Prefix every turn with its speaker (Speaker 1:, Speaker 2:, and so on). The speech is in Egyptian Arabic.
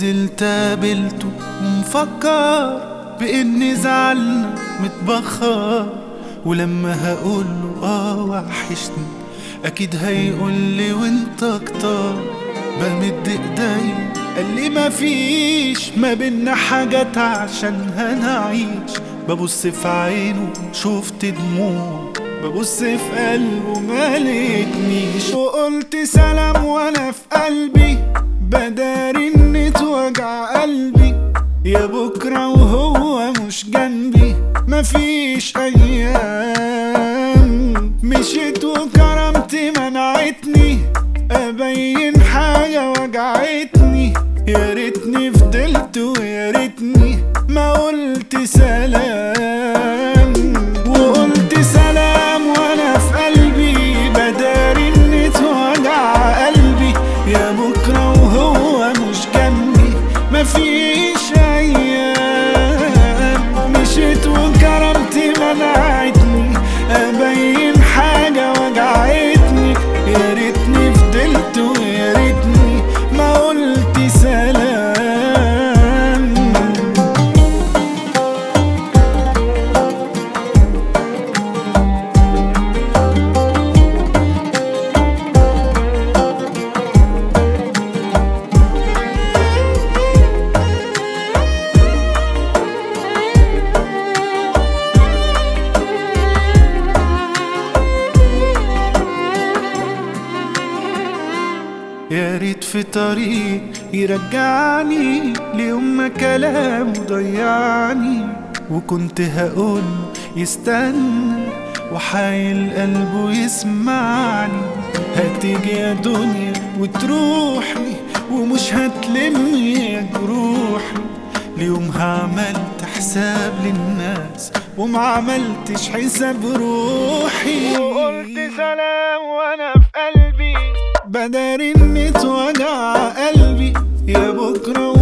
Speaker 1: ونزلت قابلته ومفكر بإني زعلنا متبخر ولما هقوله اه وحشني أكيد هيقولي وانت أكتر بمد ايديا قال لي مفيش ما بينا حاجات عشان هنعيش ببص في عينه شفت دموع ببص في قلبه ما لقيتنيش وقلت سلام وانا في قلبي بداري ان توجع قلبي يا بكرة وهو مش جنبي مفيش ايام مشيت وكرامتي منعتني ابين حاجة وجعتني يا ريتني فضلت ويا ريتني ما قلت سلام وقلت سلام وانا في قلبي بداري اني توجع قلبي يا بكرة وهو مش جنبي مفيش ايام مشيت وكرامتي منعتني ابين حاجة وجعتني يا ريتني فضلت ويا ريتني ما قلت سلام يا ريت في طريق يرجعني ليوم ما كلامه ضيعني وكنت هقول يستنى وحايل قلبه يسمعني هتيجي يا دنيا وتروحي ومش هتلمي يا جروحي ليومها عملت حساب للناس وما عملتش حساب روحي وقلت سلام وانا في قلبي بداري اني توجع قلبي يا بكره